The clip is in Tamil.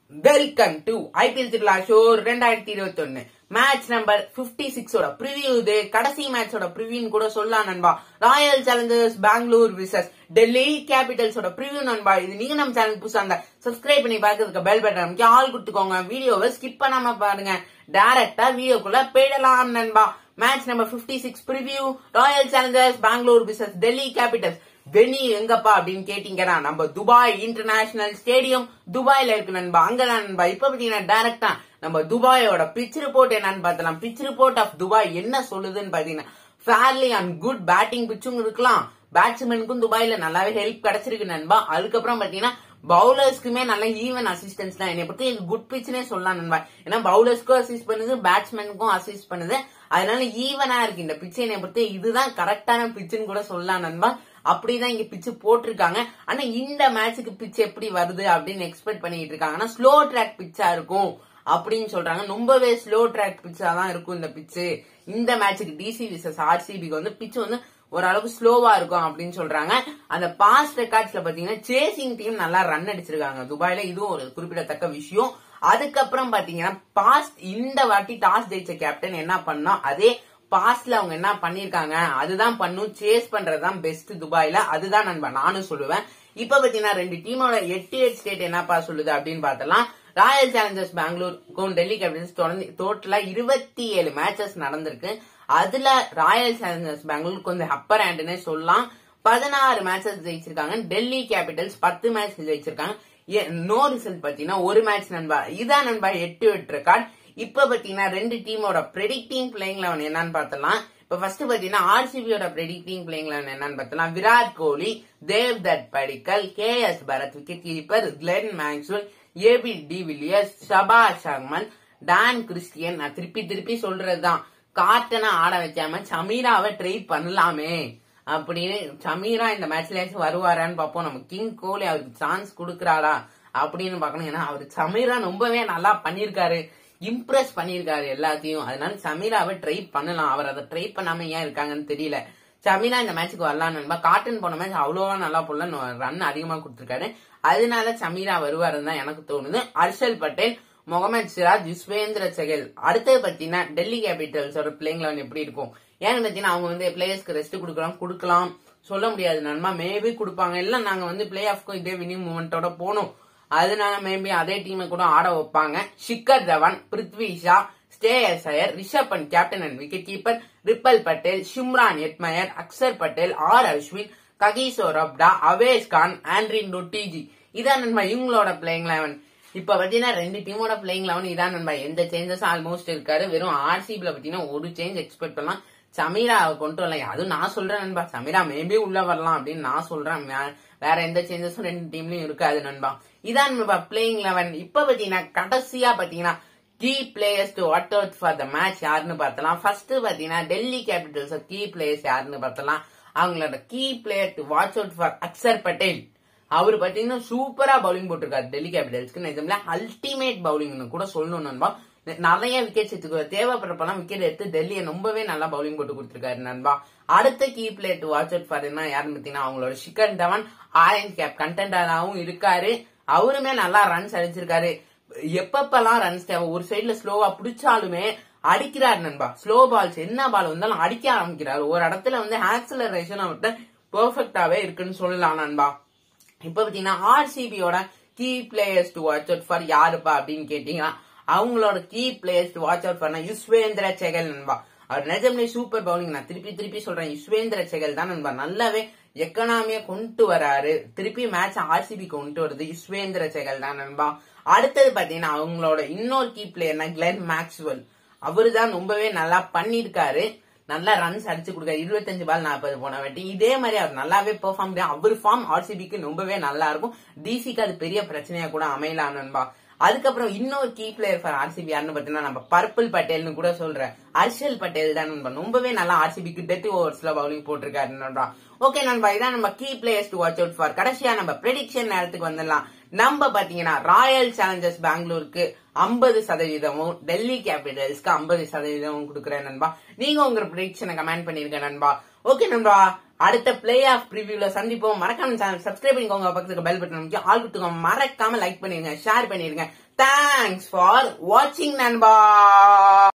வெல்கம் டு ஐபிஎல் திருவிழா ஷோ ரெண்டாயிரத்தி இருபத்தி ஒன்னு மேட்ச் நம்பர் பிப்டி சிக்ஸோட ப்ரிவியூ இது கடைசி மேட்சோட ப்ரிவியூன்னு கூட சொல்லலாம் நண்பா Royal Challengers Bangalore versus Delhi கேபிட்டல்ஸோட ப்ரிவியூ நண்பா இது நீங்க நம்ம சேனல் புதுசா இருந்தா சப்ஸ்கிரைப் பண்ணி பார்க்கறதுக்கு பெல் பட்டன் அமைக்க ஆள் கொடுத்துக்கோங்க வீடியோவை ஸ்கிப் பண்ணாம பாருங்க டைரக்டா வீடியோக்குள்ள போயிடலாம் நண்பா match number fifty six preview Royal Challengers Bangalore versus Delhi Capitals venue எங்கப்பா அப்படின்னு கேட்டீங்கன்னா நம்ம துபாய் இன்டர்நேஷனல் ஸ்டேடியம் துபாயில இருக்கு நண்பா அங்கதான் நண்பா இப்ப பாத்தீங்கன்னா டைரக்டா நம்ம துபாயோட பிச் ரிப்போர்ட் என்னன்னு பார்த்தலாம் பிச் ரிப்போர்ட் ஆஃப் துபாய் என்ன சொல்லுதுன்னு பாத்தீங்கன்னா ஃபேர்லி அண்ட் குட் பேட்டிங் பிச்சும் இருக்கலாம் பேட்ஸ்மேனுக்கும் துபாயில நல்லாவே ஹெல்ப் கிடைச்சிருக்கு நண்பா அதுக்கப்புறம் பாத்தீங்கன்னா பவுலர்ஸ்க்குமே நல்ல ஈவன் அசிஸ்டன்ஸ் தான் என்னை பத்தி குட் பிச்னே சொல்லலாம் நண்பா ஏன்னா பவுலர்ஸ்க்கும் அசிஸ்ட் பண்ணுது பேட்ஸ்மேனுக்கும் அசிஸ்ட் பண்ணுது அதனால ஈவனா இருக்கு இந்த பிச்சை என்னை பொறுத்து இதுதான் கரெக்டான பிச்சுன்னு கூட சொல்லலாம் நண்பா அப்படிதான் இங்க பிச்சு போட்டிருக்காங்க ஆனா இந்த மேட்சுக்கு பிச் எப்படி வருது அப்படின்னு எக்ஸ்பெக்ட் பண்ணிட்டு இருக்காங்க ஆனா ஸ்லோ ட்ராக் பிச்சா இருக்கும் அப்படின்னு சொல்றாங்க ரொம்பவே ஸ்லோ ட்ராக் பிச்சா தான் இருக்கும் இந்த பிச்சு இந்த மேட்சுக்கு டிசி விசஸ் ஆர்சிபிக்கு வந்து பிச்சு வந்து ஓரளவுக்கு ஸ்லோவா இருக்கும் அப்படின்னு சொல்றாங்க அந்த பாஸ்ட் ரெக்கார்ட்ஸ்ல பாத்தீங்கன்னா சேசிங் டீம் நல்லா ரன் அடிச்சிருக்காங்க துபாயில இதுவும் ஒரு குறிப்பிடத்தக்க விஷயம் அதுக்கப்புறம் பாத்தீங்கன்னா பாஸ்ட் இந்த வாட்டி டாஸ் ஜெயிச்ச கேப்டன் என்ன பண்ணா அதே பாஸ்ட்ல அவங்க என்ன பண்ணிருக்காங்க அதுதான் பண்ணும் சேஸ் பண்றதுதான் பெஸ்ட் துபாயில அதுதான் நண்பா நானும் சொல்லுவேன் இப்ப பாத்தீங்கன்னா ரெண்டு டீமோட எட்டு எட் ஸ்டேட் என்னப்பா சொல்லுது அப்படின்னு பார்த்தலாம் ராயல் சேலஞ்சர்ஸ் பெங்களூருக்கும் டெல்லி கேபிட்டல்ஸ் தொடர்ந்து டோட்டலா இருபத்தி ஏழு மேட்சஸ் நடந்திருக்கு அதுல ராயல் சேலஞ்சர்ஸ் பெங்களூர் கொஞ்சம் அப்பர் ஹேண்டுன்னே சொல்லலாம் பதினாறு மேட்சஸ் ஜெயிச்சிருக்காங்க டெல்லி கேபிட்டல்ஸ் பத்து மேட்ச் ஜெயிச்சிருக்காங்க நோ ரிசல்ட் பாத்தீங்கன்னா ஒரு மேட்ச் நண்பா இதான் நண்பா எட்டு எட்டு ரெக்கார்ட் இப்ப பாத்தீங்கன்னா ரெண்டு டீமோட ப்ரெடிக்டிங் பிளேயிங் லெவன் என்னன்னு பார்த்தலாம் இப்ப ஃபர்ஸ்ட் பாத்தீங்கன்னா ஆர்சிபியோட ப்ரெடிக்டிங் பிளேயிங் லெவன் என்னன்னு பார்த்தலாம் Virat Kohli Devdutt Padikkal K S Bharat wicket keeper Glenn Maxwell A B de Villiers ஷபா ஷர்மன் டான் கிறிஸ்டியன் நான் திருப்பி திருப்பி சொல்றதுதான் காட்டனை ஆட வைக்காம சமீராவை ட்ரை பண்ணலாமே அப்படின்னு சமீரா இந்த மேட்ச்ல வருவாரான்னு பார்ப்போம் நம்ம கிங் கோலி அவருக்கு சான்ஸ் கொடுக்கறாரா அப்படின்னு பார்க்கணும் ஏன்னா அவர் சமீரா ரொம்பவே நல்லா பண்ணிருக்காரு இம்ப்ரெஸ் பண்ணிருக்காரு எல்லாத்தையும் அதனால சமீராவை ட்ரை பண்ணலாம் அவர் அதை ட்ரை பண்ணாம ஏன் இருக்காங்கன்னு தெரியல சமீரா இந்த மேட்சுக்கு வரலாம் நண்பா காட்டன் போன மேட்ச் அவ்வளோவா நல்லா போடல ரன் அதிகமா கொடுத்துருக்காரு அதனால சமீரா வருவாருன்னு தான் எனக்கு தோணுது ஹர்ஷல் பட்டேல் முகமது சிராஜ் யுஸ்வேந்திர செகல் அடுத்தது பாத்தீங்கன்னா டெல்லி கேபிட்டல்ஸோட பிளேயிங் லெவன் எப்படி இருக்கும் ஏன்னு பாத்தீங்கன்னா அவங்க வந்து பிளேயர்ஸ்க்கு ரெஸ்ட் கொடுக்கலாம் கொடுக்கலாம் சொல்ல முடியாது நண்பா மேபி கொடுப்பாங்க இல்ல நாங்க வந்து பிளே ஆஃப்க்கும் இதே வினிங் மூமெண்டோட போனோம் அதனால மேபி அதே டீமை கூட ஆட வைப்பாங்க ஷிக்கர் தவான் பிருத்வி ஷா ஸ்டேயர் Iyer Rishabh Pant captain and wicket keeper Ripal Patel Shimron Hetmyer Axar Patel R Ashwin Kagiso Rabada Avesh Khan Anrich Nortje இதான் நண்பா இவங்களோட பிளேயிங் லெவன் இப்ப பாத்தீங்கன்னா ரெண்டு டீமோட பிளேயிங் லெவன் இதான் நண்பா எந்த சேஞ்சஸ் ஆல்மோஸ்ட் இருக்காரு வெறும் ஆர்சிபில பாத்தீங்கன்னா ஒரு சேஞ்ச் எக்ஸ்பெக்ட் பண்ணலாம் சமீரா கொண்டு வரல அதுவும் நான் சொல்றேன் நண்பா சமீரா மேபி உள்ள வரலாம் அப்படின்னு நான் சொல்றேன் வேற எந்த சேஞ்சஸும் ரெண்டு டீம்லயும் இருக்காது நண்பா இதான் நண்பா பிளேயிங் லெவன் இப்ப பாத்தீங்கன்னா கடைசியா பாத்தீங்கன்னா key players to watch out for the match யாருன்னு பார்த்தலாம் ஃபர்ஸ்ட் பாத்தீங்கன்னா டெல்லி கேபிட்டல்ஸ் கீ பிளேயர்ஸ் யாருன்னு பார்த்தலாம் அவங்களோட key player to watch out for Axar Patel அவர் பாத்தீங்கன்னா சூப்பரா பவுலிங் போட்டிருக்காரு டெல்லி கேபிட்டல்ஸ்க்கு நிஜம்ல அல்டிமேட் பவுலிங்னு கூட சொல்லணும் நண்பா நிறைய விக்கெட் எடுத்துக்குவார் தேவைப்படுறப்பெல்லாம் விக்கெட் எடுத்து டெல்லியை ரொம்பவே நல்லா பவுலிங் போட்டு கொடுத்திருக்காரு நண்பா அடுத்த key player to watch out for யாருன்னு பாத்தீங்கன்னா அவங்களோட ஷிகர் தவன் ஆரஞ்ச் கேப் கண்டென்டராகவும் இருக்காரு அவருமே நல்லா ரன்ஸ் அடிச்சிருக்காரு எப்பப்பெல்லாம் ரன்ஸ் தேவை ஒரு சைடுல ஸ்லோவா பிடிச்சாலுமே அடிக்கிறார் நண்பா ஸ்லோ பால்ஸ் என்ன பால் வந்தாலும் அடிக்க ஆரம்பிக்கிறாரு ஒரு இடத்துல வந்து ஆக்சலரேஷன் அவர்கிட்ட பெர்ஃபெக்டாவே இருக்குன்னு சொல்லலாம் நண்பா இப்ப பாத்தீங்கன்னா ஆர்சிபியோட key players to watch out for யாருப்பா அப்படின்னு கேட்டீங்கன்னா அவங்களோட key players to watch out பண்ண யுஸ்வேந்திர செகல் நண்பா அவர் நிஜம்லே சூப்பர் பவுலிங் நான் திருப்பி திருப்பி சொல்றேன் யுஸ்வேந்திர செகல் தான் நண்பா நல்லாவே எக்கனாமிய கொண்டு வராரு திருப்பி மேட்ச் ஆர்சிபி கொண்டு வருது யுஸ்வேந்திர செகல் தான் நண்பா அடுத்தது பாத்தீங்கன்னா அவங்களோட இன்னொரு கீ பிளேயர்னா கிளென் மேக்ஸ்வெல் அவரு தான் ரொம்பவே நல்லா பண்ணிருக்காரு நல்லா ரன்ஸ் அடிச்சு கொடுக்காரு இருபத்தஞ்சு பால் நாற்பது போன வாட்டி இதே மாதிரி அவர் நல்லாவே பெர்ஃபார்ம் அவர் ஃபார்ம் ஆர்சிபிக்கு ரொம்பவே நல்லா இருக்கும் டிசிக்கு அது பெரிய பிரச்சனையா கூட அமையலாம் நண்பா அதுக்கப்புறம் இன்னொரு கீ பிளேயர் ஃபார் ஆர்சிபி யாருன்னு பாத்தீங்கன்னா நம்ம பர்பிள் பட்டேல்னு கூட சொல்றேன் ஹர்ஷல் பட்டேல் தான் நண்பா ரொம்பவே நல்லா ஆர்சிபிக்கு டெத் ஓவர்ஸ்ல பவுலிங் போட்டிருக்காரு நண்பா ஓகே நண்பா இதான் நம்ம key players to watch out for கடைசியா நம்ம ப்ரெடிக்ஷன் நேரத்துக்கு வந்துடலாம் நம்ம பாத்தீங்கன்னா ராயல் சேலஞ்சர்ஸ் பெங்களூருக்கு ஐம்பது சதவீதமும் டெல்லி கேபிட்டல்ஸ்க்கு ஐம்பது சதவீதமும் கொடுக்குறேன் நண்பா நீங்க உங்க ப்ரெடிக்ஷனை கமெண்ட் பண்ணிருக்க நண்பா ஓகே நண்பா அடுத்த பிளே ஆஃப் ப்ரிவியூல சந்திப்போம் மறக்காம சேனல் சப்ஸ்கிரைப் பண்ணிக்கோங்க பக்கத்துக்கு பெல் பட்டன் அமைக்க ஆள் கொடுத்துக்கோங்க மறக்காம லைக் பண்ணிருங்க ஷேர் பண்ணிருங்க தேங்க்ஸ் ஃபார் வாட்சிங் நண்பா